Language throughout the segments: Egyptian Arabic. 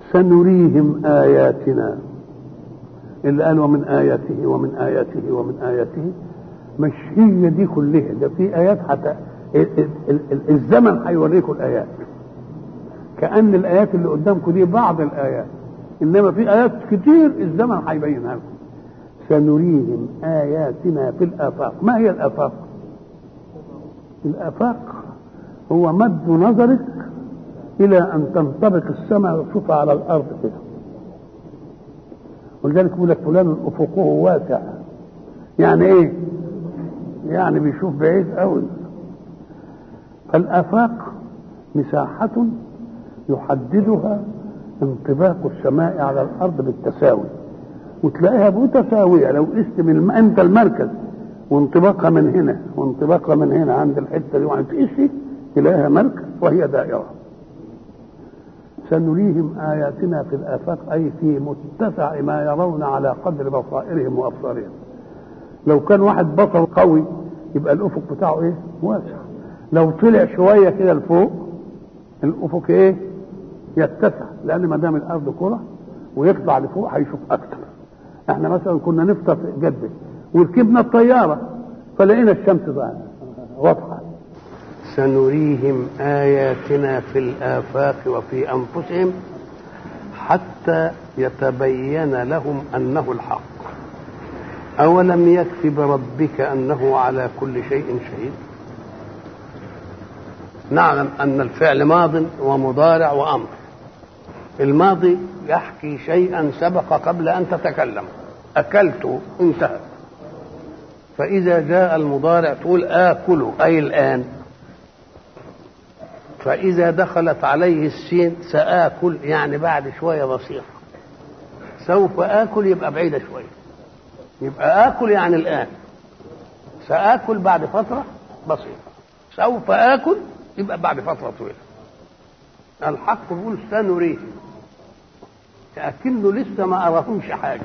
سنريهم آياتنا اللي قال ومن آياته ومن آياته ومن آياته مش هي دي كلها ده في آيات حتى الزمن هيوريكم الآيات كأن الآيات اللي قدامكم دي بعض الآيات إنما في آيات كتير الزمن هيبينها لكم سنريهم آياتنا في الآفاق ما هي الآفاق الآفاق هو مد نظرك إلى أن تنطبق السماء وتشوفها على الأرض كده ولذلك يقول لك فلان أفقه واسع يعني إيه؟ يعني بيشوف بعيد قوي فالآفاق مساحة يحددها انطباق السماء على الأرض بالتساوي وتلاقيها متساوية لو قست من أنت المركز وانطباقها من هنا وانطباقها من هنا عند الحتة دي وعند تقيسي تلاقيها مركز وهي دائرة سنريهم آياتنا في الآفاق أي في متسع ما يرون على قدر بصائرهم وأبصارهم لو كان واحد بصر قوي يبقى الأفق بتاعه إيه؟ واسع لو طلع شوية كده لفوق الأفق إيه؟ يتسع لأن ما دام الأرض كرة ويطلع لفوق هيشوف أكتر احنا مثلا كنا نفطر في جدة وركبنا الطيارة فلقينا الشمس واضحة سنريهم آياتنا في الآفاق وفي أنفسهم حتى يتبين لهم أنه الحق أولم يكف بربك أنه على كل شيء شهيد نعلم أن الفعل ماض ومضارع وأمر الماضي يحكي شيئا سبق قبل أن تتكلم أكلت انتهى فإذا جاء المضارع تقول آكل أي الآن فإذا دخلت عليه السين سآكل يعني بعد شوية بسيطة سوف آكل يبقى بعيدة شوية يبقى آكل يعني الآن سآكل بعد فترة بسيطة سوف آكل يبقى بعد فترة طويلة الحق يقول سنريهم كأنه لسه ما أراهمش حاجة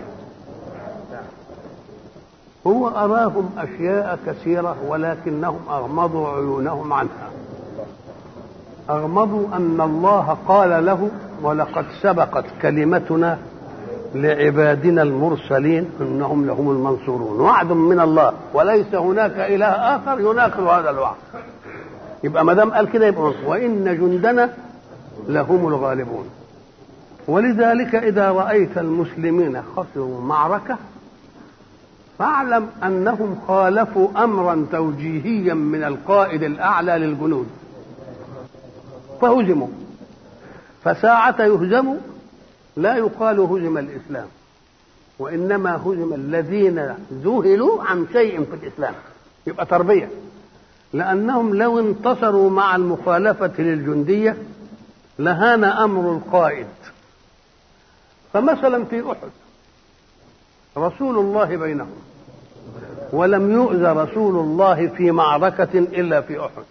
هو أراهم أشياء كثيرة ولكنهم أغمضوا عيونهم عنها أغمضوا أن الله قال له ولقد سبقت كلمتنا لعبادنا المرسلين انهم لهم المنصورون وعد من الله وليس هناك اله اخر يناقض هذا الوعد يبقى ما دام قال كده يبقى منصور وان جندنا لهم الغالبون ولذلك اذا رايت المسلمين خسروا معركه فاعلم انهم خالفوا امرا توجيهيا من القائد الاعلى للجنود فهزموا فساعة يهزموا لا يقال هزم الإسلام وإنما هزم الذين ذهلوا عن شيء في الإسلام يبقى تربية لأنهم لو انتصروا مع المخالفة للجندية لهان أمر القائد فمثلا في أحد رسول الله بينهم ولم يؤذى رسول الله في معركة إلا في أحد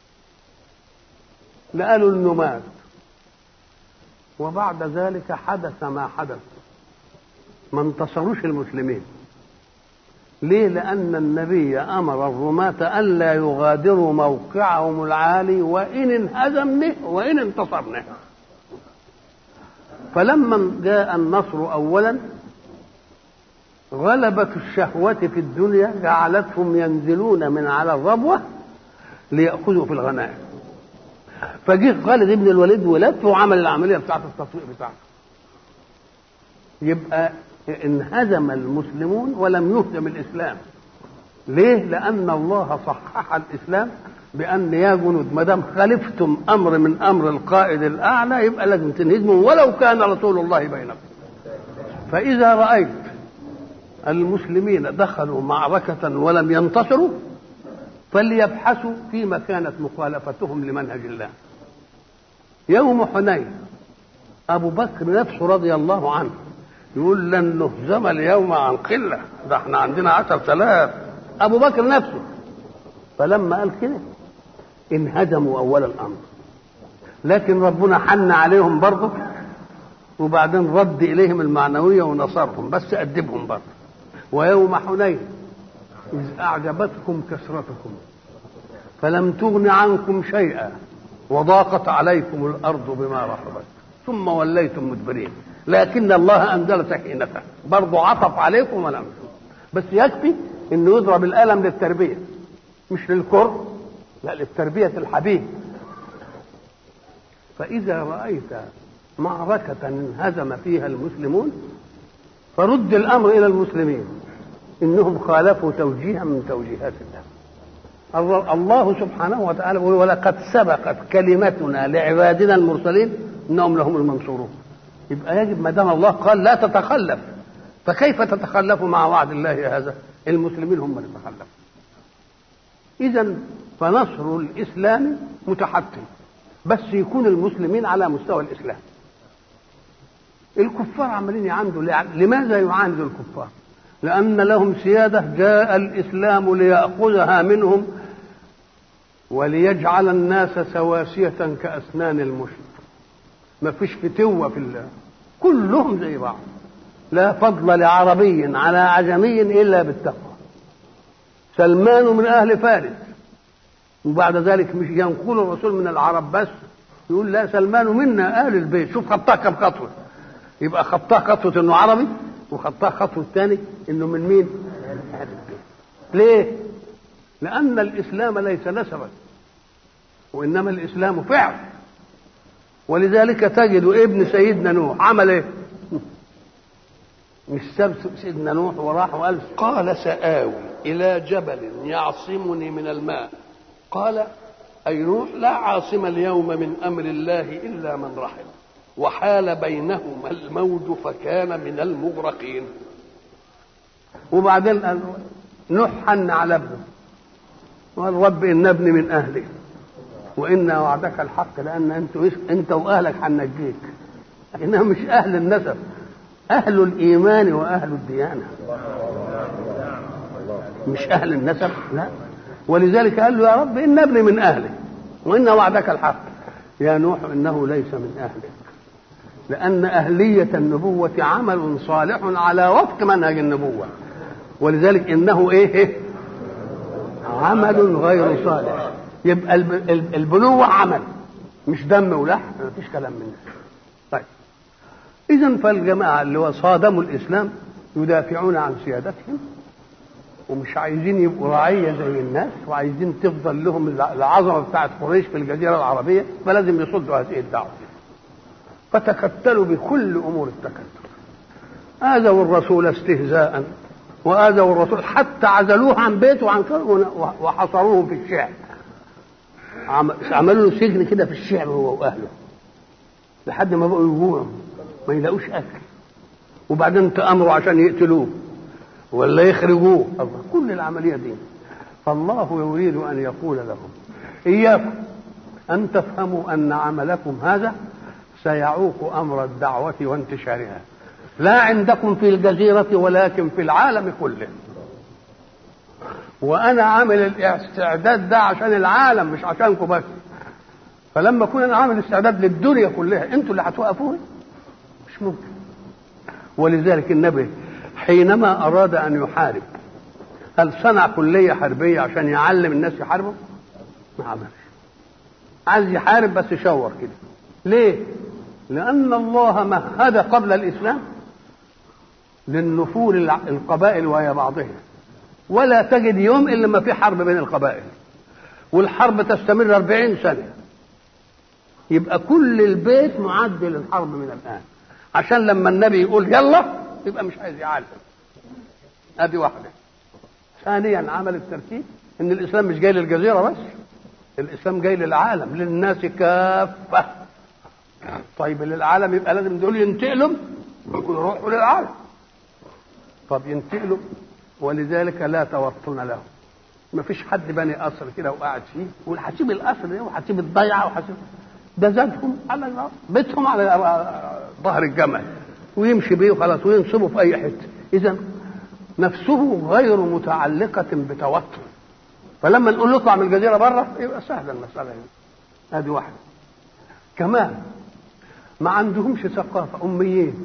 لقالوا انه مات وبعد ذلك حدث ما حدث ما انتصروش المسلمين ليه لأن النبي أمر الرماة ألا يغادروا موقعهم العالي وإن انهزمنا وإن انتصرنا فلما جاء النصر أولا غلبة الشهوة في الدنيا جعلتهم ينزلون من على الربوة ليأخذوا في الغنائم فجه خالد بن الوليد ولف وعمل العمليه بتاعت التطويق بتاعته يبقى انهزم المسلمون ولم يهزم الاسلام ليه لان الله صحح الاسلام بان يا جنود ما دام خالفتم امر من امر القائد الاعلى يبقى لازم تنهزموا ولو كان رسول الله بينكم فاذا رايت المسلمين دخلوا معركه ولم ينتصروا فليبحثوا فيما كانت مخالفتهم لمنهج الله يوم حنين أبو بكر نفسه رضي الله عنه يقول لن نهزم اليوم عن قلة ده احنا عندنا عشر آلاف أبو بكر نفسه فلما قال كده انهزموا أول الأمر لكن ربنا حن عليهم برضه وبعدين رد إليهم المعنوية ونصرهم بس أدبهم برضه ويوم حنين إذ أعجبتكم كثرتكم فلم تغن عنكم شيئا وضاقت عليكم الأرض بما رحبت ثم وليتم مدبرين لكن الله انزل سكينته برضه عطف عليكم ولا بس يكفي انه يضرب القلم للتربيه مش للكر لا للتربيه الحبيب فاذا رايت معركه انهزم فيها المسلمون فرد الامر الى المسلمين انهم خالفوا توجيها من توجيهات الله الله سبحانه وتعالى يقول ولقد سبقت كلمتنا لعبادنا المرسلين انهم لهم المنصورون يبقى يجب ما دام الله قال لا تتخلف فكيف تتخلف مع وعد الله هذا المسلمين هم اللي تخلفوا اذا فنصر الاسلام متحتم بس يكون المسلمين على مستوى الاسلام الكفار عمالين يعاندوا لماذا يعاندوا الكفار لان لهم سياده جاء الاسلام لياخذها منهم وليجعل الناس سواسيه كاسنان المشط ما فيش فتوه في الله كلهم زي بعض لا فضل لعربي على عجمي الا بالتقوى سلمان من اهل فارس وبعد ذلك مش ينقل الرسول من العرب بس يقول لا سلمان منا اهل البيت شوف خطاه كم خطوه يبقى خطاه خطوه انه عربي وخطاه خطوه الثاني انه من مين؟ اهل البيت ليه؟ لان الاسلام ليس نسبا وانما الاسلام فعل ولذلك تجد ابن سيدنا نوح عمل ايه؟ مش ساب سيدنا نوح وراح وقال قال سآوي إلى جبل يعصمني من الماء قال أي نوح لا عاصم اليوم من أمر الله إلا من رحم وحال بينهما الموج فكان من المغرقين وبعدين قال نوح حن على ابنه قال رب إن ابني من أهلي وإن وعدك الحق لأن أنت أنت وأهلك حنجيك إنها مش أهل النسب أهل الإيمان وأهل الديانة مش أهل النسب لا ولذلك قال له يا رب إن ابني من أهلك وإن وعدك الحق يا نوح إنه ليس من أهلك لأن أهلية النبوة عمل صالح على وفق منهج النبوة ولذلك إنه إيه عمل غير صالح يبقى البنوة عمل مش دم ولحم ما فيش كلام من ده طيب إذا فالجماعة اللي صادموا الإسلام يدافعون عن سيادتهم ومش عايزين يبقوا رعية زي الناس وعايزين تفضل لهم العظمة بتاعت قريش في الجزيرة العربية فلازم يصدوا هذه الدعوة فتكتلوا بكل أمور التكتل آذوا الرسول استهزاء وآذوا الرسول حتى عزلوه عن بيته وعن وحصروه في الشعب عملوا له سجن كده في الشعب هو وأهله لحد ما بقوا يجوعوا ما يلاقوش أكل وبعدين تأمروا عشان يقتلوه ولا يخرجوه الله كل العملية دي فالله يريد أن يقول لهم إياكم أن تفهموا أن عملكم هذا سيعوق أمر الدعوة وانتشارها لا عندكم في الجزيرة ولكن في العالم كله وأنا عامل الاستعداد ده عشان العالم مش عشانكم بس فلما كنا أنا عامل استعداد للدنيا كلها أنتوا اللي هتوقفوني مش ممكن ولذلك النبي حينما أراد أن يحارب هل صنع كلية حربية عشان يعلم الناس يحاربوا؟ ما عملش عايز يحارب بس يشور كده ليه؟ لأن الله مهد قبل الإسلام للنفور القبائل وهي بعضها ولا تجد يوم إلا ما في حرب بين القبائل والحرب تستمر أربعين سنة يبقى كل البيت معد للحرب من الآن عشان لما النبي يقول يلا يبقى مش عايز يعلم ادي واحده ثانيا عمل الترتيب ان الاسلام مش جاي للجزيره بس الاسلام جاي للعالم للناس كافه طيب للعالم يبقى لازم دول ينتقلوا يروحوا للعالم طب ينتقلوا ولذلك لا توطن لهم ما فيش حد بني قصر كده وقاعد فيه يقول هسيب القصر ده وهسيب الضيعه وهسيب ده زادهم على بيتهم على ظهر الجمل ويمشي بيه وخلاص وينصبه في اي حته اذا نفسه غير متعلقه بتوتر فلما نقول له اطلع من الجزيره بره يبقى سهله المساله هنا ادي واحده كمان ما عندهمش ثقافه اميين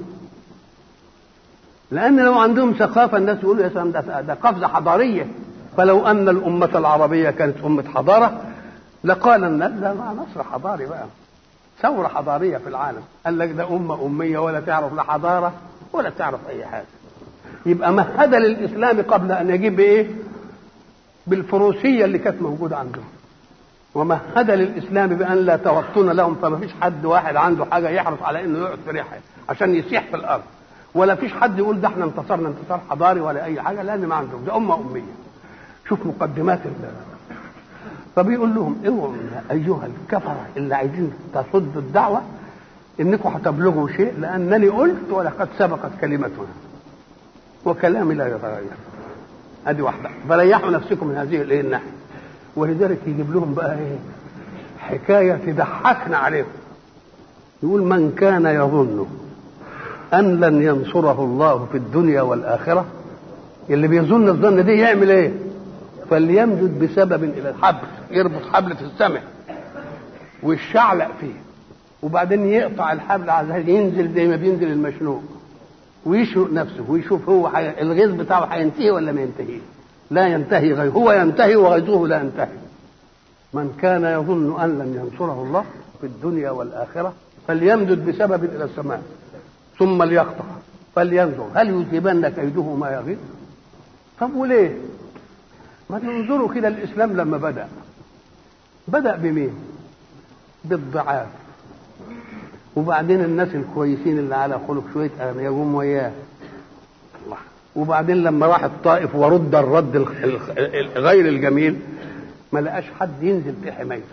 لان لو عندهم ثقافه الناس يقولوا يا سلام ده, ده قفزه حضاريه فلو ان الامه العربيه كانت امه حضاره لقال الناس ده نصر حضاري بقى ثورة حضارية في العالم قال لك ده أمة أمية ولا تعرف لا حضارة ولا تعرف أي حاجة يبقى مهد للإسلام قبل أن يجيب بإيه بالفروسية اللي كانت موجودة عندهم ومهد للإسلام بأن لا توطن لهم فما فيش حد واحد عنده حاجة يحرص على إنه يقعد في ريحة عشان يسيح في الأرض ولا فيش حد يقول ده احنا انتصرنا انتصار حضاري ولا أي حاجة لأن ما عندهم ده أمة أمية شوف مقدمات الله فبيقول لهم اوعوا ايها الكفره اللي عايزين تصدوا الدعوه انكم هتبلغوا شيء لانني قلت ولقد سبقت كلمتنا وكلامي لا يتغير ادي واحده فريحوا نفسكم من هذه الايه الناحيه ولذلك يجيب لهم بقى ايه حكايه تضحكنا عليهم يقول من كان يظن ان لن ينصره الله في الدنيا والاخره اللي بيظن الظن دي يعمل ايه فليمدد بسبب الى الحبل يربط حبل في السماء ويشعلق فيه وبعدين يقطع الحبل عشان ينزل زي ما بينزل المشنوق ويشرق نفسه ويشوف هو حي... الغيظ بتاعه هينتهي ولا ما ينتهيش لا ينتهي غيظ هو ينتهي وغيظه لا ينتهي من كان يظن ان لن ينصره الله في الدنيا والاخره فليمدد بسبب الى السماء ثم ليقطع فلينظر هل يذهبن كيده ما يغيظ طب وليه ما تنظروا كده الاسلام لما بدا بدا بمين بالضعاف وبعدين الناس الكويسين اللي على خلق شويه يقوم وياه الله وبعدين لما راح الطائف ورد الرد غير الجميل ما لقاش حد ينزل في حمايته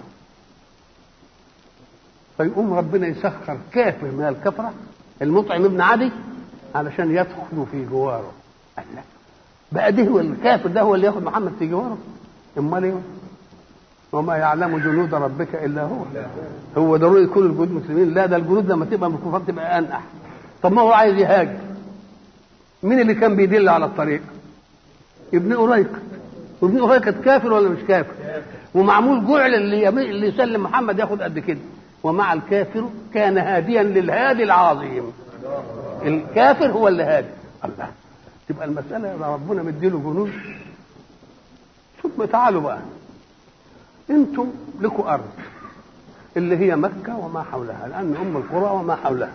فيقوم ربنا يسخر كافر من الكفره المطعم ابن عدي علشان يدخل في جواره قال لا بقى ده هو الكافر ده هو اللي ياخد محمد في جواره امال ايه وما يعلم جنود ربك الا هو هو ضروري يكون الجنود مسلمين لا ده الجنود لما تبقى من الكفار تبقى انقح طب ما هو عايز يهاجر مين اللي كان بيدل على الطريق ابن أريقط وابن أريقط كافر ولا مش كافر ومعمول جعل اللي اللي يسلم محمد ياخد قد كده ومع الكافر كان هاديا للهادي العظيم الكافر هو اللي هادي الله تبقى المسألة ده ربنا مديله جنود ثم تعالوا بقى انتم لكم أرض اللي هي مكة وما حولها لأن أم القرى وما حولها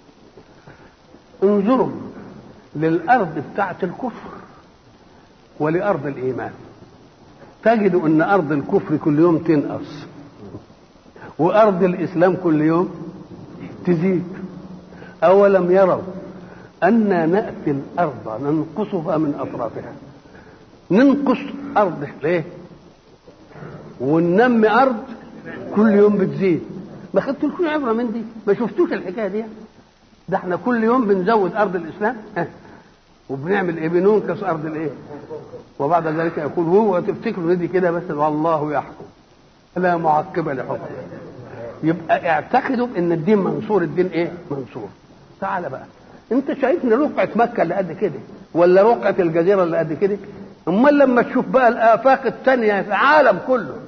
انظروا للأرض بتاعت الكفر ولأرض الإيمان تجدوا أن أرض الكفر كل يوم تنقص وأرض الإسلام كل يوم تزيد أولم يروا أنا نأتي الأرض ننقصها من أطرافها ننقص أرض ليه؟ وننمي أرض كل يوم بتزيد ما خدتوا عبرة من دي ما شفتوش الحكاية دي ده احنا كل يوم بنزود أرض الإسلام اه. وبنعمل ايه بننقص أرض الإيه وبعد ذلك يقول هو تفتكروا دي كده بس والله يحكم لا معقب لحكمه يبقى اعتقدوا ان الدين منصور الدين ايه منصور تعال بقى انت شايف ان رقعه مكه اللي قد كده ولا رقعه الجزيره اللي قد كده امال لما تشوف بقى الافاق الثانيه في العالم كله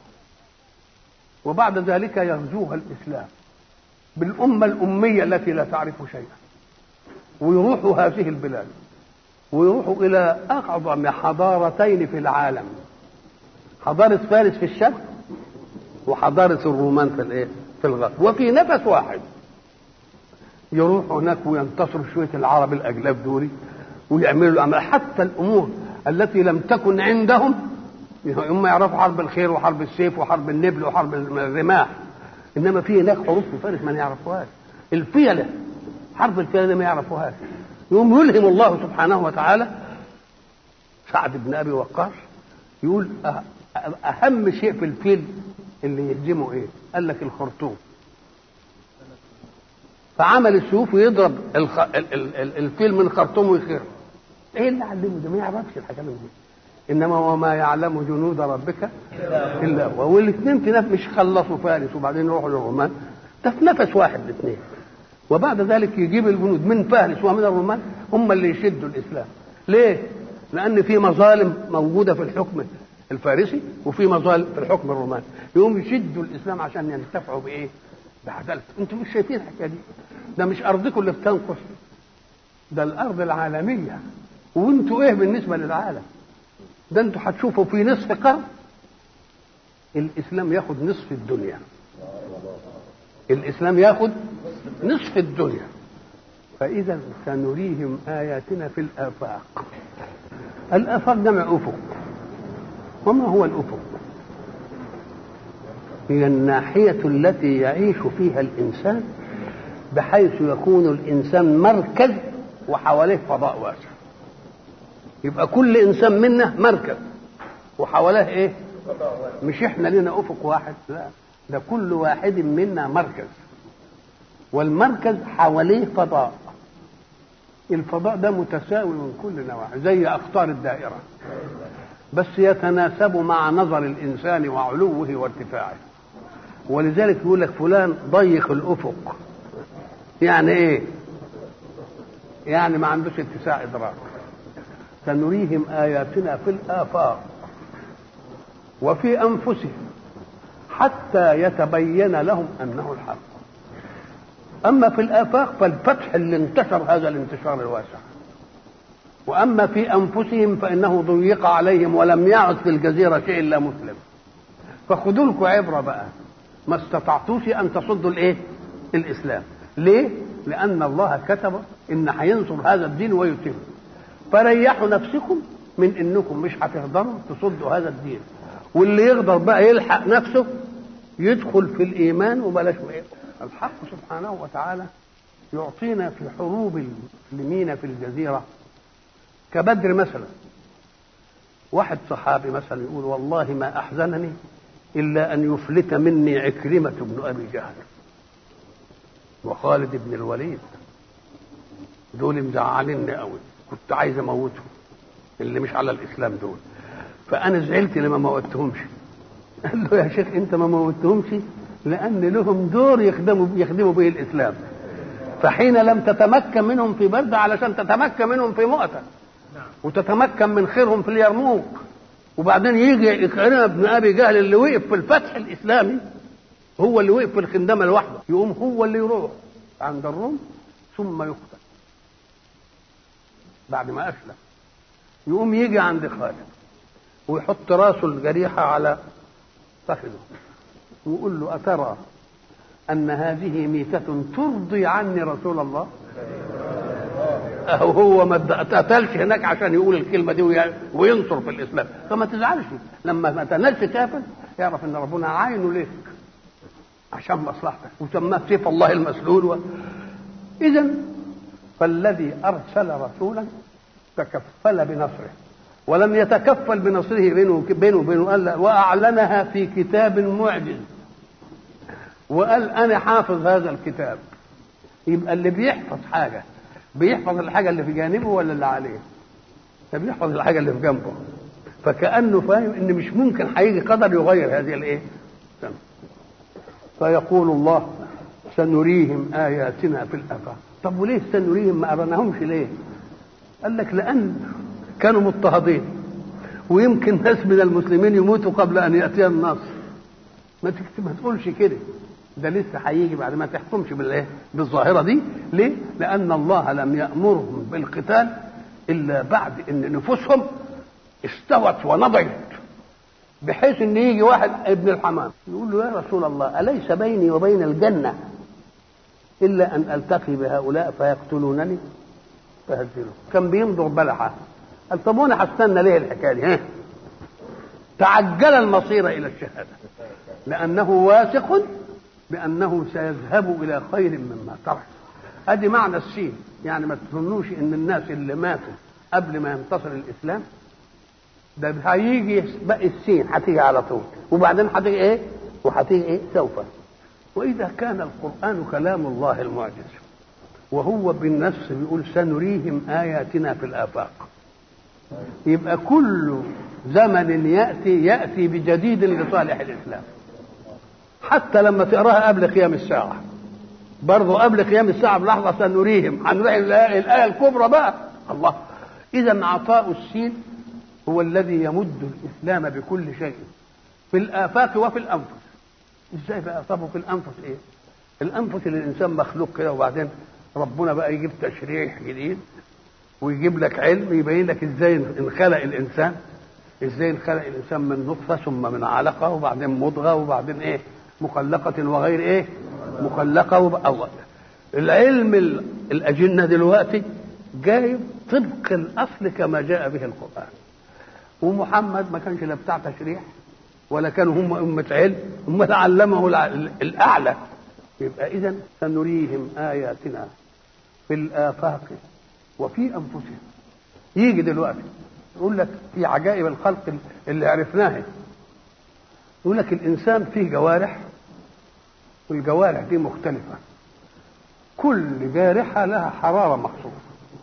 وبعد ذلك يغزوها الاسلام بالامه الاميه التي لا تعرف شيئا ويروحوا هذه البلاد ويروحوا الى اعظم حضارتين في العالم حضاره فارس في الشرق وحضاره الرومان في الايه في الغرب وفي نفس واحد يروحوا هناك وينتصروا شويه العرب الاجلاف دول ويعملوا الأعمال حتى الامور التي لم تكن عندهم هم يعرفوا حرب الخير وحرب السيف وحرب النبل وحرب الرماح انما في هناك حروب في فارس ما يعرفوهاش الفيله حرب الفيله ما يعرفوهاش يقوم يلهم الله سبحانه وتعالى سعد بن ابي وقاص يقول اهم شيء في الفيل اللي يهزمه ايه؟ قال لك الخرطوم فعمل السيوف ويضرب الخ... ال... ال... ال... الفيل من خرطوم ويخير ايه اللي علمه ده ما يعرفش الحاجات دي انما وما يعلم جنود ربك الا هو والاثنين في نفس مش خلصوا فارس وبعدين يروحوا للرومان ده في نفس واحد الاثنين وبعد ذلك يجيب الجنود من فارس ومن الرومان هم اللي يشدوا الاسلام ليه؟ لان في مظالم موجوده في الحكم الفارسي وفي مظالم في الحكم الروماني يقوم يشدوا الاسلام عشان ينتفعوا بايه؟ بعدلته انتم مش شايفين الحكايه دي ده مش ارضكم اللي بتنقص ده الارض العالميه وانتوا ايه بالنسبه للعالم ده انتوا هتشوفوا في نصف قرن الاسلام ياخد نصف الدنيا الاسلام ياخد نصف الدنيا فاذا سنريهم اياتنا في الافاق الافاق جمع افق وما هو الافق هي الناحيه التي يعيش فيها الانسان بحيث يكون الانسان مركز وحواليه فضاء واسع يبقى كل انسان منا مركز وحواليه ايه مش احنا لنا افق واحد لا ده كل واحد منا مركز والمركز حواليه فضاء الفضاء ده متساوي من كل نواحي زي اقطار الدائره بس يتناسب مع نظر الانسان وعلوه وارتفاعه ولذلك يقول لك فلان ضيق الافق يعني ايه يعني ما عندوش اتساع ادراك سنريهم اياتنا في الافاق وفي انفسهم حتى يتبين لهم انه الحق اما في الافاق فالفتح اللي انتشر هذا الانتشار الواسع واما في انفسهم فانه ضيق عليهم ولم يعد في الجزيره شيء الا مسلم فخذوا لكم عبره بقى ما استطعتوش ان تصدوا الايه الاسلام ليه لان الله كتب ان هينصر هذا الدين ويتم فريحوا نفسكم من انكم مش هتقدروا تصدوا هذا الدين واللي يقدر بقى يلحق نفسه يدخل في الايمان وبلاش ايه الحق سبحانه وتعالى يعطينا في حروب المسلمين في الجزيره كبدر مثلا واحد صحابي مثلا يقول والله ما احزنني الا ان يفلت مني عكرمه بن ابي جهل وخالد بن الوليد دول مزعليني قوي كنت عايز اموتهم اللي مش على الاسلام دول فانا زعلت لما موتهمش قال له يا شيخ انت ما موتهمش لان لهم دور يخدموا يخدموا به الاسلام فحين لم تتمكن منهم في بلده علشان تتمكن منهم في مؤتة وتتمكن من خيرهم في اليرموك وبعدين يجي إكرمة بن ابي جهل اللي وقف في الفتح الاسلامي هو اللي وقف في الخندمه لوحده يقوم هو اللي يروح عند الروم ثم يقتل بعد ما اسلم يقوم يجي عند خالد ويحط راسه الجريحه على فخذه ويقول له أترى أن هذه ميتة ترضي عني رسول الله أو هو ما اتقتلش هناك عشان يقول الكلمة دي وينصر في الإسلام فما تزعلش لما ما تنالش كافر يعرف أن ربنا عينه ليك عشان مصلحتك وسماه سيف الله المسلول و... إذا فالذي أرسل رسولا تكفل بنصره ولم يتكفل بنصره بينه بينه وبينه قال واعلنها في كتاب معجز وقال انا حافظ هذا الكتاب يبقى اللي بيحفظ حاجه بيحفظ الحاجه اللي في جانبه ولا اللي عليه ده بيحفظ الحاجه اللي في جنبه فكانه فاهم ان مش ممكن هيجي قدر يغير هذه الايه فيقول الله سنريهم اياتنا في الافاق طب وليه سنريهم ما ارناهمش ليه قال لك لان كانوا مضطهدين ويمكن ناس من المسلمين يموتوا قبل ان ياتي النصر ما ما تقولش كده ده لسه هيجي بعد ما تحكمش بالايه بالظاهره دي ليه لان الله لم يامرهم بالقتال الا بعد ان نفوسهم استوت ونضجت بحيث ان يجي واحد ابن الحمام يقول له يا رسول الله اليس بيني وبين الجنه الا ان التقي بهؤلاء فيقتلونني فهزلوا كان بيمضغ بلحه قال طب وانا هستنى ليه الحكايه دي ها تعجل المصير الى الشهاده لانه واثق بانه سيذهب الى خير مما ترك ادي معنى السين يعني ما تظنوش ان الناس اللي ماتوا قبل ما ينتصر الاسلام ده هيجي باقي السين هتيجي على طول وبعدين هتيجي ايه وهتيجي ايه سوف واذا كان القران كلام الله المعجز وهو بالنفس بيقول سنريهم اياتنا في الافاق يبقى كل زمن ياتي ياتي بجديد لصالح الاسلام حتى لما تقراها قبل قيام الساعه برضه قبل قيام الساعه بلحظه سنريهم هنلاقي الايه الكبرى بقى الله اذا عطاء السين هو الذي يمد الاسلام بكل شيء في الافاق وفي الانفس ازاي بقى طب في الانفس ايه الانفس اللي الانسان مخلوق كده وبعدين ربنا بقى يجيب تشريح جديد ويجيب لك علم يبين لك ازاي انخلق الانسان ازاي انخلق الانسان من نطفه ثم من علقه وبعدين مضغه وبعدين ايه مخلقه وغير ايه مخلقه وبقى العلم الاجنه دلوقتي جايب طبق الاصل كما جاء به القران ومحمد ما كانش لا بتاع تشريح ولا كانوا هم أمة علم هم علمه الأعلى يبقى إذا سنريهم آياتنا في الآفاق وفي أنفسهم يجي دلوقتي يقول لك في عجائب الخلق اللي عرفناها يقول لك الإنسان فيه جوارح والجوارح دي مختلفة كل جارحة لها حرارة مخصوصة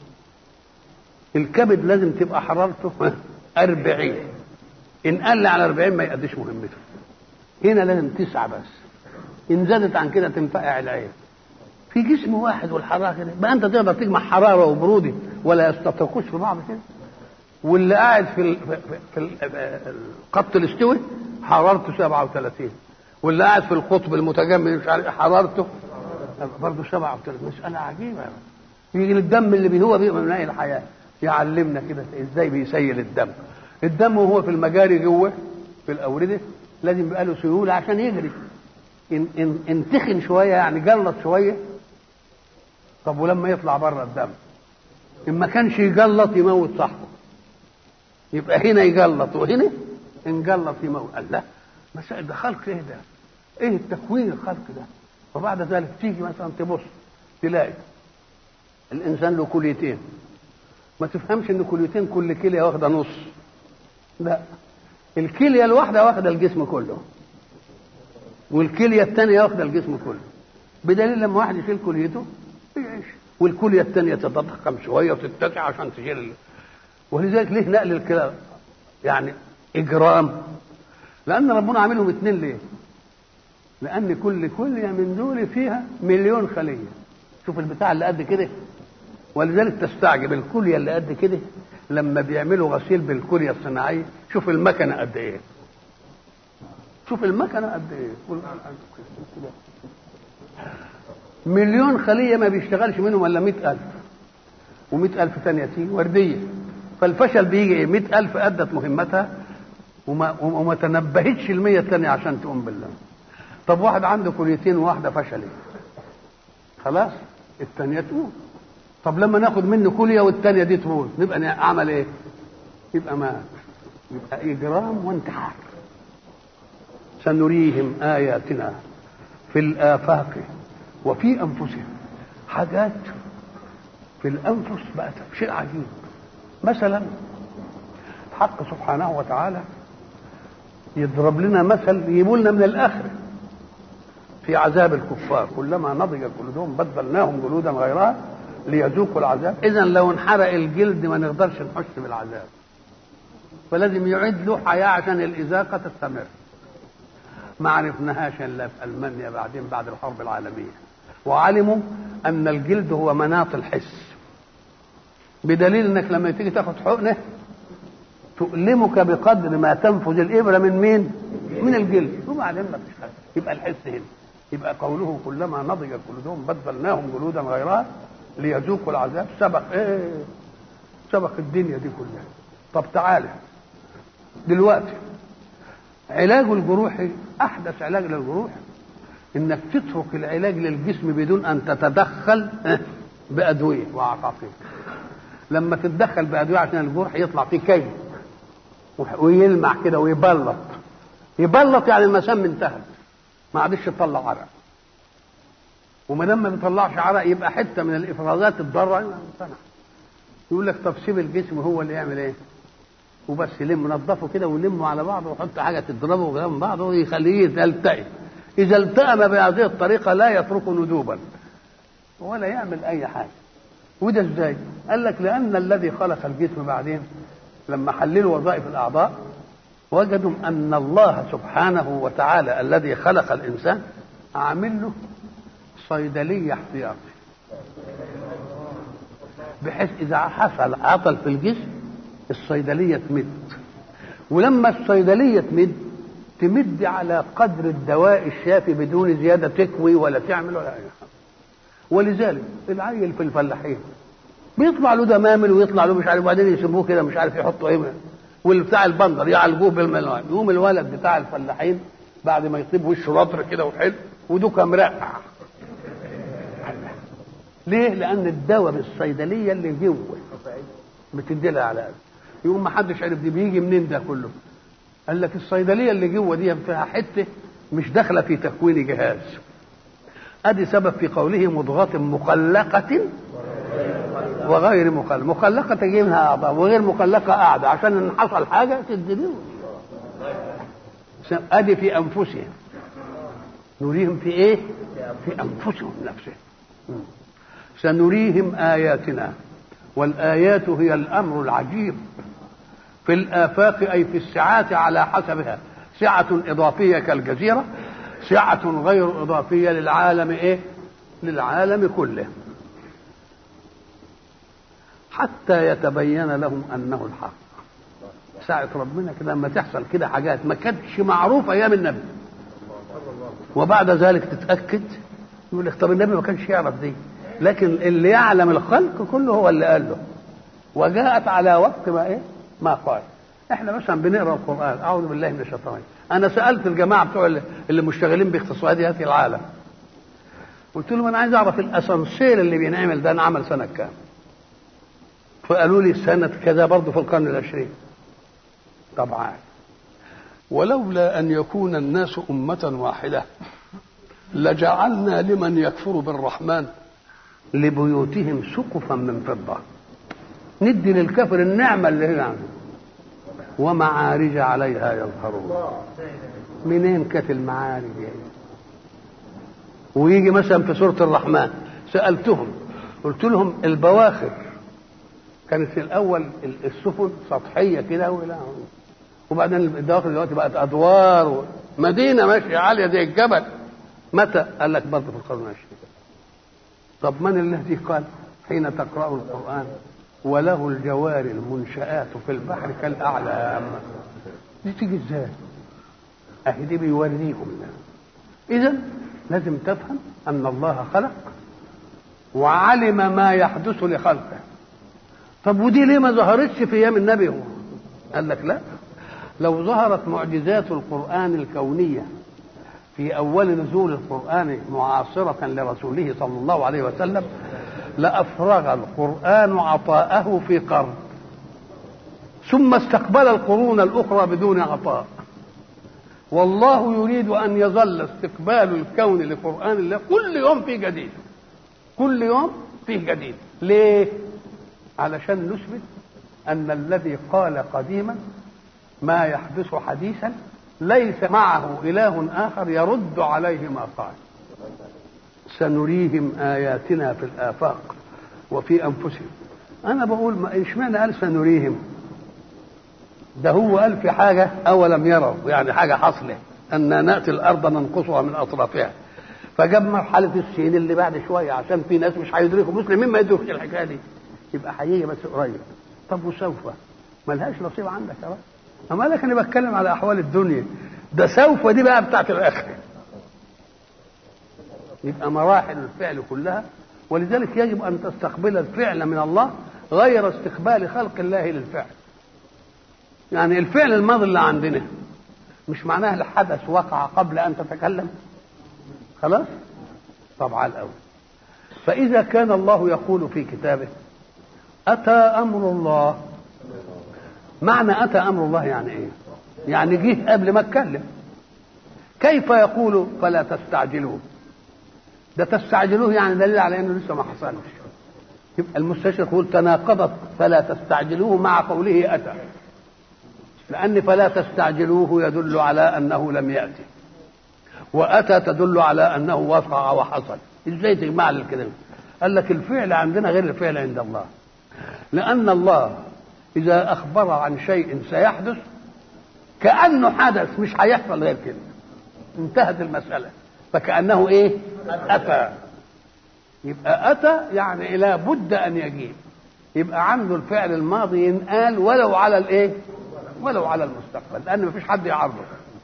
الكبد لازم تبقى حرارته أربعين إن قل على أربعين ما يقدش مهمته هنا لازم تسعة بس إن زادت عن كده تنفقع العين في جسم واحد والحرارة كده ما أنت تقدر تجمع حرارة وبرودة ولا يستطرقوش في بعض كده واللي قاعد في ال في, ال في القط الاستوي حرارته 37 واللي قاعد في القطب المتجمد مش عارف حرارته برضه 37 مسألة عجيبة يجي الدم اللي هو بيبقى من الحياة يعلمنا كده ازاي بيسيل الدم الدم وهو في المجاري جوه في الاورده لازم يبقى له سيوله عشان يجري ان ان ان تخن شويه يعني جلط شويه طب ولما يطلع بره الدم ان ما كانش يجلط يموت صاحبه يبقى هنا يجلط وهنا ان جلط يموت قال لا مسائل ده خلق ايه ده؟ ايه التكوين الخلق ده؟ وبعد ذلك تيجي مثلا تبص تلاقي الانسان له كليتين ما تفهمش ان كليتين كل كليه واخده نص لا الكليه الواحده واخده الجسم كله والكليه الثانيه واخده الجسم كله بدليل لما واحد يشيل كليته يعيش والكليه الثانيه تتضخم شويه وتتسع عشان تشيل ولذلك ليه نقل الكلى يعني اجرام لان ربنا عاملهم اثنين ليه لان كل كليه من دول فيها مليون خليه شوف البتاع اللي قد كده ولذلك تستعجب الكليه اللي قد كده لما بيعملوا غسيل بالكليه الصناعيه شوف المكنه قد ايه شوف المكنه قد ايه مليون خليه ما بيشتغلش منهم الا مئة ألف ومئة ألف ثانية تيجي وردية فالفشل بيجي ايه مئة ألف أدت مهمتها وما, وما تنبهتش المية الثانية عشان تقوم بالله طب واحد عنده كليتين وواحدة فشلت خلاص الثانية تقوم طب لما ناخد منه كلية والثانية دي تموت نبقى أعمل إيه؟ يبقى مات يبقى إجرام وانتحار سنريهم آياتنا في الآفاق وفي أنفسهم حاجات في الأنفس بقت شيء عجيب مثلا الحق سبحانه وتعالى يضرب لنا مثل يجيبوا لنا من الآخر في عذاب الكفار كلما نضج جلودهم بدلناهم جلودا غيرها ليذوقوا العذاب اذا لو انحرق الجلد ما نقدرش نحس بالعذاب فلازم يعيد له حياه عشان الاذاقه تستمر ما عرفناهاش الا في المانيا بعدين بعد الحرب العالميه وعلموا ان الجلد هو مناط الحس بدليل انك لما تيجي تاخد حقنه تؤلمك بقدر ما تنفذ الابره من مين؟ من الجلد وبعدين ما فيش حاجه يبقى الحس هنا يبقى قوله كلما نضج جلودهم بدلناهم جلودا غيرها ليذوقوا العذاب سبق ايه سبق الدنيا دي كلها طب تعالى دلوقتي علاج الجروح احدث علاج للجروح انك تترك العلاج للجسم بدون ان تتدخل بادويه وعقاقير لما تتدخل بادويه عشان الجرح يطلع فيه كي ويلمع كده ويبلط يبلط يعني المسام انتهت ما عادش يطلع عرق وما دام ما بيطلعش عرق يبقى حته من الافرازات الضاره امتنع يقول لك طب سيب الجسم هو اللي يعمل ايه وبس يلم نظفه كده ويلمه على بعضه ويحط حاجه تضربه جنب بعضه ويخليه يلتئم اذا التئم بهذه الطريقه لا يترك ندوبا ولا يعمل اي حاجه وده ازاي قال لك لان الذي خلق الجسم بعدين لما حللوا وظائف الاعضاء وجدوا ان الله سبحانه وتعالى الذي خلق الانسان عامل له صيدليه احتياطي بحيث اذا حصل عطل في الجسم الصيدليه تمد ولما الصيدليه تمد تمد على قدر الدواء الشافي بدون زياده تكوي ولا تعمل ولا اي حاجه ولذلك العيل في الفلاحين بيطلع له دمامل ويطلع له مش عارف وبعدين يسيبوه كده مش عارف يحطوا ايه والبتاع البندر يعالجوه بالملوان يقوم الولد بتاع الفلاحين بعد ما يطيب وشه رطر كده وحلو ودوكا مرقع ليه لان الدواء بالصيدليه اللي جوه بتدي لها على قد يقوم ما حدش عرف دي بيجي منين ده كله قال لك الصيدليه اللي جوه دي فيها حته مش داخله في تكوين جهاز ادي سبب في قوله مضغه مخلقه وغير مخلقه مخلقه تجي منها اعضاء وغير مخلقه قاعده عشان ان حصل حاجه تدي ادي في انفسهم نريهم في ايه في انفسهم نفسهم سنريهم اياتنا والايات هي الامر العجيب في الافاق اي في السعات على حسبها سعه اضافيه كالجزيره سعه غير اضافيه للعالم ايه للعالم كله حتى يتبين لهم انه الحق ساعة ربنا كده لما تحصل كده حاجات ما كانتش معروفة أيام النبي وبعد ذلك تتأكد يقول لك طب النبي ما كانش يعرف دي لكن اللي يعلم الخلق كله هو اللي قال له وجاءت على وقت ما ايه ما قال احنا مثلا بنقرا القران اعوذ بالله من الشيطان انا سالت الجماعه بتوع اللي, اللي مشتغلين باقتصاديات العالم قلت لهم انا عايز اعرف الاسانسير اللي بينعمل ده انعمل سنه كام فقالوا لي سنه كذا برضه في القرن العشرين طبعا ولولا ان يكون الناس امه واحده لجعلنا لمن يكفر بالرحمن لبيوتهم سقفا من فضه ندي للكافر النعمه اللي هي عنده ومعارج عليها يظهرون منين كانت المعارج يعني ويجي مثلا في سوره الرحمن سالتهم قلت لهم البواخر كانت في الاول السفن سطحيه كده وبعدين البواخر دلوقتي بقت ادوار مدينه ماشيه عاليه زي الجبل متى؟ قال لك برضه في القرن العشرين طب من الذي قال حين تقرأ القرآن وله الجوار المنشآت في البحر كالأعلام دي تيجي ازاي؟ أهي دي بيوريهم إذا لازم تفهم أن الله خلق وعلم ما يحدث لخلقه طب ودي ليه ما ظهرتش في أيام النبي هو؟ قال لك لا لو ظهرت معجزات القرآن الكونية في أول نزول القرآن معاصرة لرسوله صلى الله عليه وسلم لأفرغ القرآن عطاءه في قرن ثم استقبل القرون الأخرى بدون عطاء والله يريد أن يظل استقبال الكون لقرآن الله كل يوم في جديد كل يوم فيه جديد ليه؟ علشان نثبت أن الذي قال قديما ما يحدث حديثا ليس معه إله آخر يرد عليه ما قال سنريهم آياتنا في الآفاق وفي أنفسهم أنا بقول ما اشمعنى قال سنريهم ده هو قال في حاجة أولم يروا يعني حاجة حصلة أن نأتي الأرض ننقصها من أطرافها فجاب مرحلة السين اللي بعد شوية عشان في ناس مش هيدركوا مسلمين ما يدركش الحكاية دي يبقى هيجي بس قريب طب وسوف ملهاش نصيب عندك يا رب أما لك أنا بتكلم على أحوال الدنيا ده سوف دي بقى بتاعت الآخرة يبقى مراحل الفعل كلها ولذلك يجب أن تستقبل الفعل من الله غير استقبال خلق الله للفعل يعني الفعل الماضي اللي عندنا مش معناه الحدث وقع قبل أن تتكلم خلاص طبعا الأول فإذا كان الله يقول في كتابه أتى أمر الله معنى أتى أمر الله يعني إيه يعني جه قبل ما اتكلم كيف يقول فلا تستعجلوه ده تستعجلوه يعني دليل على انه لسه ما حصلش يبقى المستشرق يقول تناقضت فلا تستعجلوه مع قوله اتى لان فلا تستعجلوه يدل على انه لم ياتي واتى تدل على انه وقع وحصل ازاي تجمع الكلام قال لك الفعل عندنا غير الفعل عند الله لان الله اذا اخبر عن شيء سيحدث كانه حدث مش هيحصل غير كده انتهت المساله فكانه ايه اتى يبقى اتى يعني لا بد ان يجيب يبقى عنده الفعل الماضي ينقال ولو على الايه ولو على المستقبل لان مفيش حد يعرضه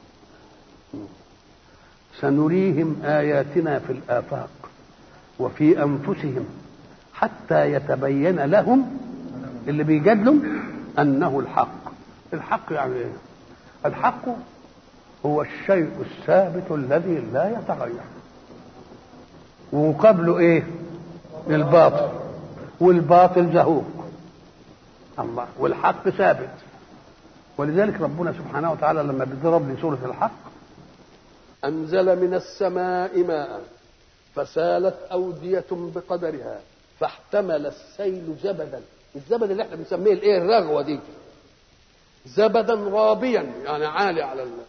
سنريهم اياتنا في الافاق وفي انفسهم حتى يتبين لهم اللي بيجادلوا انه الحق الحق يعني ايه الحق هو الشيء الثابت الذي لا يتغير ومقابله ايه الباطل والباطل زهوق الله والحق ثابت ولذلك ربنا سبحانه وتعالى لما بيضرب لي سورة الحق أنزل من السماء ماء فسالت أودية بقدرها فاحتمل السيل زبدا الزبد اللي احنا بنسميه الايه الرغوة دي زبدا رابيا يعني عالي على الماء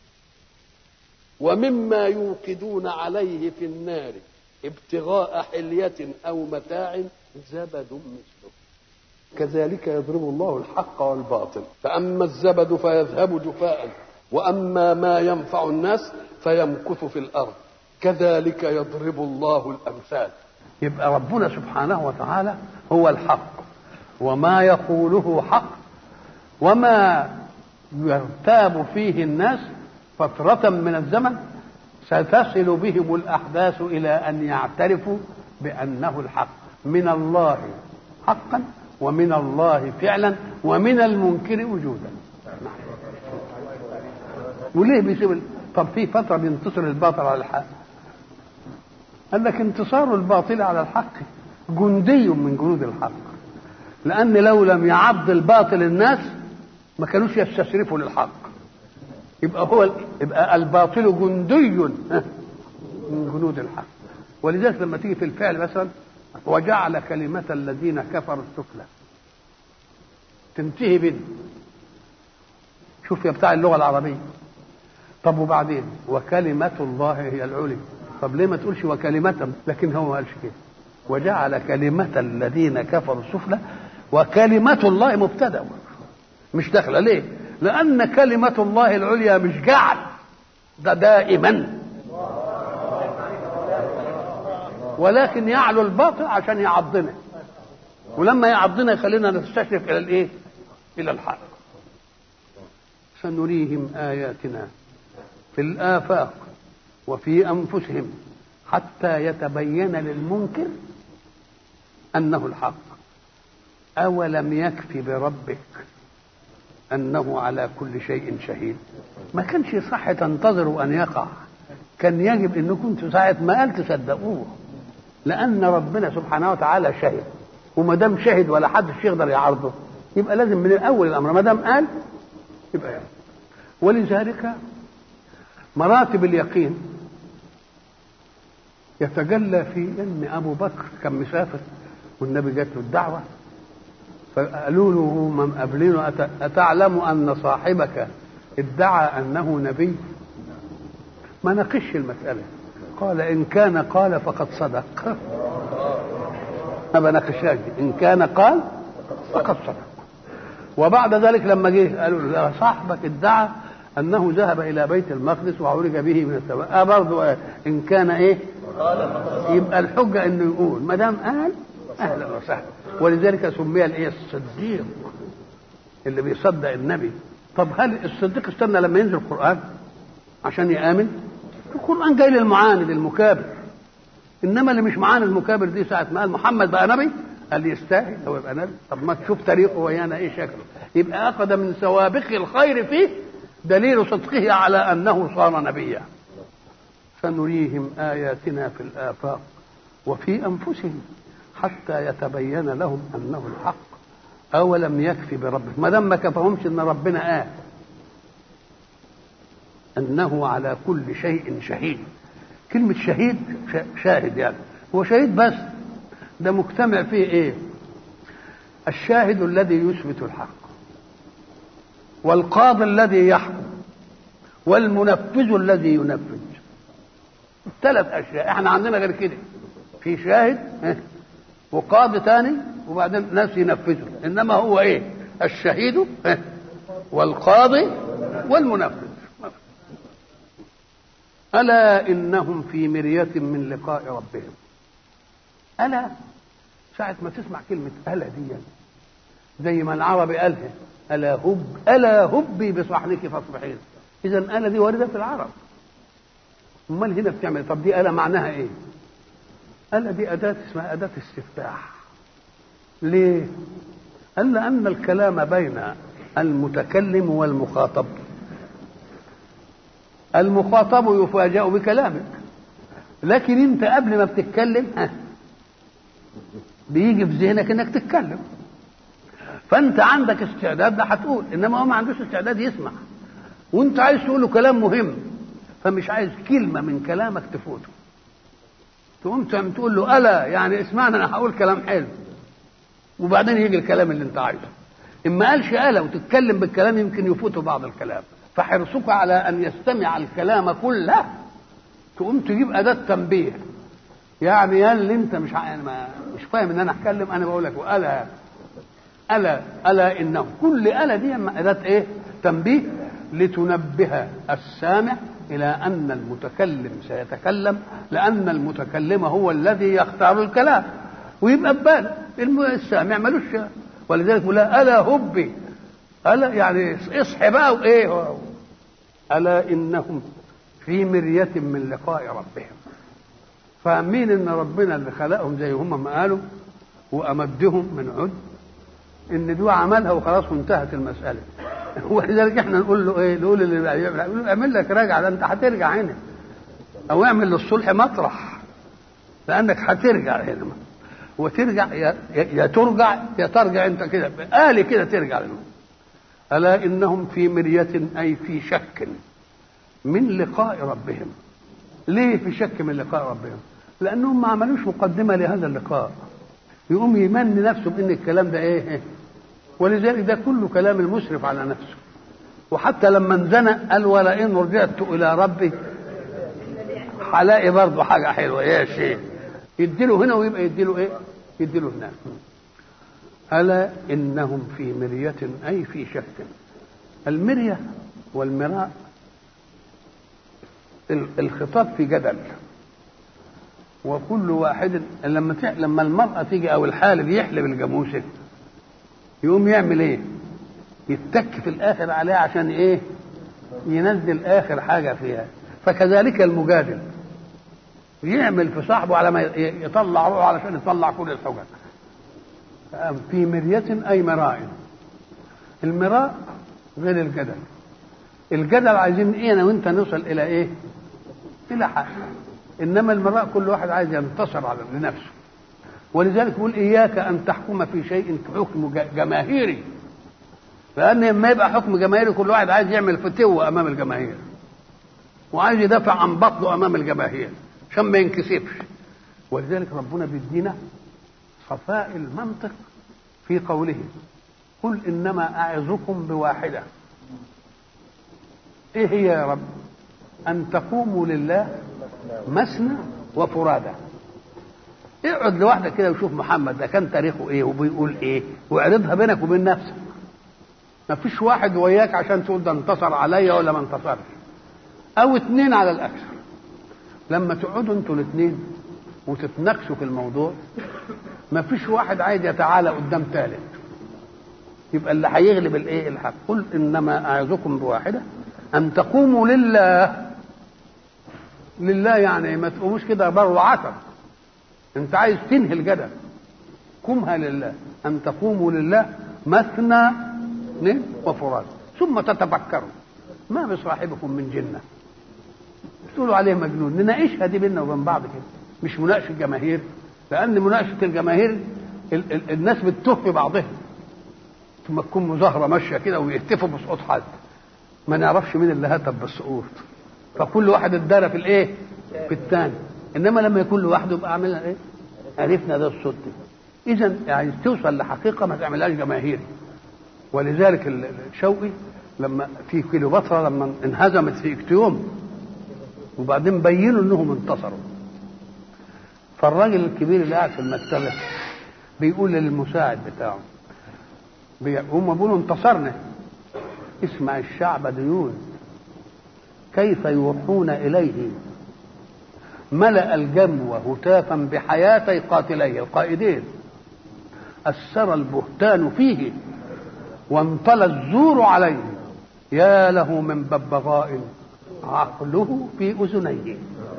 ومما يوقدون عليه في النار ابتغاء حلية أو متاع زبد مثله كذلك يضرب الله الحق والباطل فأما الزبد فيذهب جفاء وأما ما ينفع الناس فيمكث في الأرض كذلك يضرب الله الأمثال يبقى ربنا سبحانه وتعالى هو الحق وما يقوله حق وما يرتاب فيه الناس فترة من الزمن ستصل بهم الأحداث إلى أن يعترفوا بأنه الحق من الله حقا ومن الله فعلا ومن المنكر وجودا وليه بيسيب طب في فترة بينتصر الباطل على الحق قال لك انتصار الباطل على الحق جندي من جنود الحق لأن لو لم يعض الباطل الناس ما كانوش يستشرفوا للحق يبقى هو يبقى الباطل جندي من جنود الحق ولذلك لما تيجي في الفعل مثلا وجعل كلمة الذين كفروا السفلى تنتهي بين شوف يا بتاع اللغة العربية طب وبعدين وكلمة الله هي العليا طب ليه ما تقولش وكلمة لكن هو ما قالش كده وجعل كلمة الذين كفروا السفلى وكلمة الله مبتدأ مش داخلة ليه؟ لأن كلمة الله العليا مش جعل ده دائما ولكن يعلو الباطل عشان يعضنا ولما يعضنا يخلينا نستشرف إلى الإيه؟ إلى الحق سنريهم آياتنا في الآفاق وفي أنفسهم حتى يتبين للمنكر أنه الحق أولم يكف بربك أنه على كل شيء شهيد ما كانش صح تنتظروا أن يقع كان يجب أنكم كنتوا ساعة ما قال تصدقوه لأن ربنا سبحانه وتعالى شهد وما دام شهد ولا حد يقدر يعارضه يبقى لازم من الأول الأمر ما دام قال يبقى يعني. ولذلك مراتب اليقين يتجلى في ان ابو بكر كان مسافر والنبي جات له الدعوه فقالوا له من قابلينه اتعلم ان صاحبك ادعى انه نبي ما ناقش المساله قال ان كان قال فقد صدق ما بناقشهاش ان كان قال فقد صدق وبعد ذلك لما جه قالوا له صاحبك ادعى انه ذهب الى بيت المقدس وعرج به من السماء آه برضه ان كان ايه يبقى الحجه انه يقول ما دام قال اهلا وسهلا ولذلك سمي الايه الصديق اللي بيصدق النبي طب هل الصديق استنى لما ينزل القران عشان يامن القران جاي للمعاند المكابر انما اللي مش معاند المكابر دي ساعه ما قال محمد بقى نبي قال يستاهل هو يبقى نبي طب ما تشوف تاريخه ويانا ايه شكله يبقى اخذ من سوابق الخير فيه دليل صدقه على انه صار نبيا سنريهم اياتنا في الافاق وفي انفسهم حتى يتبين لهم انه الحق اولم يكفي بربك ما دام ما كفهمش ان ربنا قال انه على كل شيء شهيد كلمه شهيد شاهد يعني هو شهيد بس ده مجتمع فيه ايه الشاهد الذي يثبت الحق والقاضي الذي يحكم والمنفذ الذي ينفذ ثلاث اشياء احنا عندنا غير كده في شاهد وقاضي تاني وبعدين ناس ينفذوا انما هو ايه الشهيد والقاضي والمنفذ الا انهم في مريه من لقاء ربهم الا ساعه ما تسمع كلمه الا دي زي ما العربي قالها الا هب الا هبي بصحنك فاصبحين اذا الا دي وارده في العرب امال هنا بتعمل طب دي الا معناها ايه الا دي اداه اسمها اداه استفتاح ليه قال لان الكلام بين المتكلم والمخاطب المخاطب يفاجأ بكلامك لكن انت قبل ما بتتكلم ها بيجي في ذهنك انك تتكلم فانت عندك استعداد ده هتقول انما هو ما عندوش استعداد يسمع وانت عايز تقول له كلام مهم فمش عايز كلمه من كلامك تفوته تقوم تقول له الا يعني اسمعني انا هقول كلام حلو وبعدين يجي الكلام اللي انت عايزه ان ما قالش الا وتتكلم بالكلام يمكن يفوته بعض الكلام فحرصك على ان يستمع الكلام كله تقوم تجيب اداه تنبيه يعني يا اللي انت مش يعني ما مش فاهم ان انا اتكلم انا بقول لك الا الا الا انه كل الا دي اداه ايه تنبيه لتنبه السامع الى ان المتكلم سيتكلم لان المتكلم هو الذي يختار الكلام ويبقى ببال السامع ملوش ولذلك لا الا هبي الا يعني اصحي بقى وايه الا انهم في مريه من لقاء ربهم فاهمين ان ربنا اللي خلقهم زي هم ما قالوا وامدهم من عد ان دي عملها وخلاص وانتهت المساله ولذلك احنا نقول له ايه نقول اللي يقول اعمل لك راجع ده انت هترجع هنا او اعمل للصلح مطرح لانك هترجع هنا وترجع يا, يا ترجع يا ترجع انت كده آلي كده ترجع لهم ألا إنهم في مرية أي في شك من لقاء ربهم ليه في شك من لقاء ربهم لأنهم ما عملوش مقدمة لهذا اللقاء يقوم يمني نفسه بأن الكلام ده إيه ولذلك ده كله كلام المسرف على نفسه وحتى لما انزنى قال ولئن رجعت إلى ربي هلاقي برضه حاجة حلوة يا شيخ يديله هنا ويبقى يديله ايه يديله هناك ألا إنهم في مرية أي في شك المرية والمراء الخطاب في جدل وكل واحد لما لما المرأة تيجي أو الحالب يحلب الجاموسة يقوم يعمل إيه؟ يتك في الآخر عليها عشان إيه؟ ينزل آخر حاجة فيها فكذلك المجادل يعمل في صاحبه على ما يطلع روحه علشان يطلع كل الحجج في مرية أي مراء المراء غير الجدل الجدل عايزين ايه انا وانت نوصل الى ايه الى حق انما المراء كل واحد عايز ينتصر على لنفسه ولذلك يقول اياك ان تحكم في شيء حكم جماهيري لان لما يبقى حكم جماهيري كل واحد عايز يعمل فتوه امام الجماهير وعايز يدافع عن بطنه امام الجماهير عشان ما ينكسفش ولذلك ربنا بيدينا صفاء المنطق في قوله قل انما اعظكم بواحده ايه هي يا رب ان تقوموا لله مثنى وفرادى اقعد لوحدك كده وشوف محمد ده كان تاريخه ايه وبيقول ايه واعرضها بينك وبين نفسك ما فيش واحد وياك عشان تقول ده انتصر عليا ولا ما انتصرش او اتنين على الاكثر لما تقعدوا انتوا الاثنين وتتناقشوا في الموضوع ما فيش واحد عايز يتعالى قدام ثالث يبقى اللي هيغلب الايه الحق قل انما اعظكم بواحده ان تقوموا لله لله يعني ما تقوموش كده بر وعتب انت عايز تنهي الجدل قمها لله ان تقوموا لله مثنى وفراد ثم تتفكروا ما بصاحبكم من جنه تقولوا عليه مجنون نناقشها دي بينا وبين بعض كده مش مناقشه جماهير لان مناقشه الجماهير ال- ال- الناس بتتوه في بعضها ثم تكون مظاهره ماشيه كده ويهتفوا بسقوط حد ما نعرفش مين اللي هتف بالسقوط فكل واحد اتدارى في الايه في الثاني انما لما يكون لوحده يبقى عاملها ايه عرفنا ده الصوت دي اذا يعني توصل لحقيقه ما تعملهاش جماهيري ولذلك الشوقي لما في كليوباترا لما انهزمت في اكتيوم وبعدين بينوا انهم انتصروا فالراجل الكبير اللي قاعد في المكتبه بيقول للمساعد بتاعه هم بيقولوا انتصرنا اسمع الشعب ديون كيف يوحون اليه ملأ الجمو هتافا بحياتي قاتليه القائدين أسر البهتان فيه وانطلى الزور عليه يا له من ببغاء عقله في أذنيه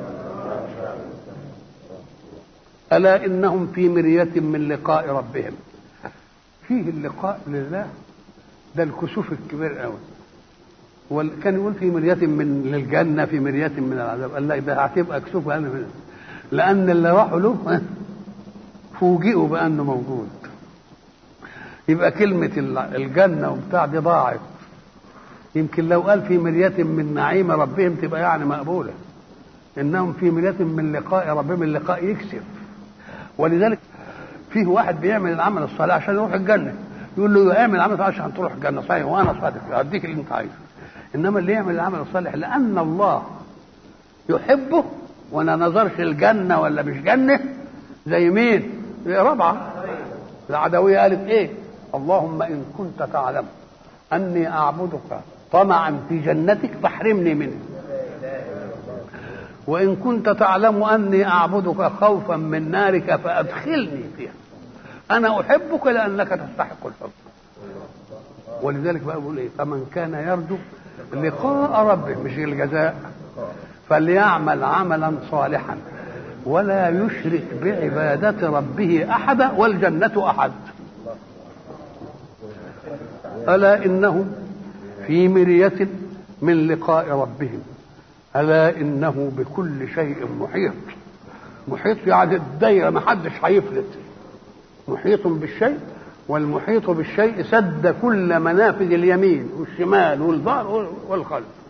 ألا إنهم في مرية من لقاء ربهم فيه اللقاء لله ده الكسوف الكبير قوي وكان يقول في مرية من للجنة في مرية من العذاب قال لك ده هتبقى كسوف أنا من لأن اللي راحوا له فوجئوا بانه موجود يبقى كلمة الجنة وبتاع دي ضاعت يمكن لو قال في مرية من نعيم ربهم تبقى يعني مقبولة إنهم في مرية من لقاء ربهم اللقاء يكسب ولذلك فيه واحد بيعمل العمل الصالح عشان يروح الجنة يقول له اعمل العمل الصالح عشان تروح الجنة صحيح وأنا صادق أديك اللي أنت عايزه إنما اللي يعمل العمل الصالح لأن الله يحبه ولا نظرش الجنة ولا مش جنة زي مين؟ زي ربعة العدوية قالت إيه؟ اللهم إن كنت تعلم أني أعبدك طمعا في جنتك فاحرمني منه وإن كنت تعلم أني أعبدك خوفا من نارك فأدخلني فيها أنا أحبك لأنك تستحق الحب ولذلك بقى بقول إيه فمن كان يرجو لقاء ربه مش الجزاء فليعمل عملا صالحا ولا يشرك بعبادة ربه أحدا والجنة أحد ألا إنهم في مرية من لقاء ربهم ألا إنه بكل شيء محيط محيط يعني الدايرة ما حدش هيفلت محيط بالشيء والمحيط بالشيء سد كل منافذ اليمين والشمال والظهر والخلف